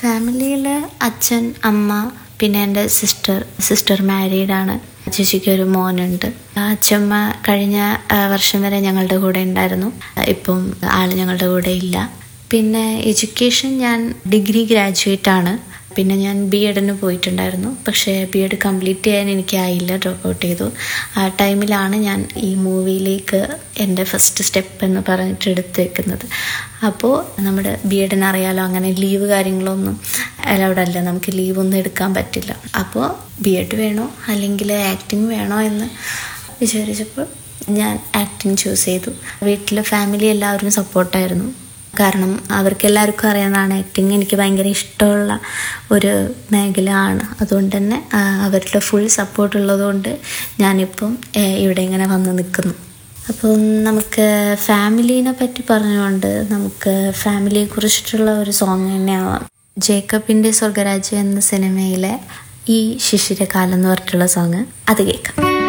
ഫാമിലിയിൽ അച്ഛൻ അമ്മ പിന്നെ എൻ്റെ സിസ്റ്റർ സിസ്റ്റർ മാരീഡാണ് ചേച്ചിക്ക് ഒരു മോനുണ്ട് അച്ഛമ്മ കഴിഞ്ഞ ആ, വർഷം വരെ ഞങ്ങളുടെ കൂടെ ഉണ്ടായിരുന്നു ഇപ്പം ആൾ ഞങ്ങളുടെ കൂടെ ഇല്ല പിന്നെ എഡ്യൂക്കേഷൻ ഞാൻ ഡിഗ്രി ഗ്രാജുവേറ്റ് ആണ് പിന്നെ ഞാൻ ബി എഡിന് പോയിട്ടുണ്ടായിരുന്നു പക്ഷേ ബി എഡ് കംപ്ലീറ്റ് ചെയ്യാൻ എനിക്കായില്ല ഡ്രോപ്പ് ഔട്ട് ചെയ്തു ആ ടൈമിലാണ് ഞാൻ ഈ മൂവിയിലേക്ക് എൻ്റെ ഫസ്റ്റ് സ്റ്റെപ്പ് എന്ന് പറഞ്ഞിട്ട് എടുത്ത് വെക്കുന്നത് അപ്പോൾ നമ്മുടെ ബി എഡിന് അറിയാലോ അങ്ങനെ ലീവ് കാര്യങ്ങളൊന്നും അലൗഡ് അല്ല നമുക്ക് ലീവ് ഒന്നും എടുക്കാൻ പറ്റില്ല അപ്പോൾ ബി എഡ് വേണോ അല്ലെങ്കിൽ ആക്ടിങ് വേണോ എന്ന് വിചാരിച്ചപ്പോൾ ഞാൻ ആക്ടിങ് ചൂസ് ചെയ്തു വീട്ടിൽ ഫാമിലി എല്ലാവരും സപ്പോർട്ടായിരുന്നു കാരണം അവർക്ക് എല്ലാവർക്കും അറിയാവുന്നതാണ് ആക്ടിങ് എനിക്ക് ഭയങ്കര ഇഷ്ടമുള്ള ഒരു മേഖല ആണ് അതുകൊണ്ട് തന്നെ ആ, അവരുടെ ഫുൾ സപ്പോർട്ട് ഉള്ളതുകൊണ്ട് ഞാനിപ്പം ഏ, ഇവിടെ ഇങ്ങനെ വന്ന് നിൽക്കുന്നു അപ്പം നമുക്ക് ഫാമിലീനെ പറ്റി പറഞ്ഞുകൊണ്ട് നമുക്ക് ഫാമിലിയെ കുറിച്ചിട്ടുള്ള ഒരു സോങ് തന്നെയാവാം ജേക്കബിൻ്റെ സ്വർഗരാജ്യം എന്ന സിനിമയിലെ ഈ ശിശിരകാലം എന്ന് പറഞ്ഞിട്ടുള്ള സോങ് അത് കേൾക്കാം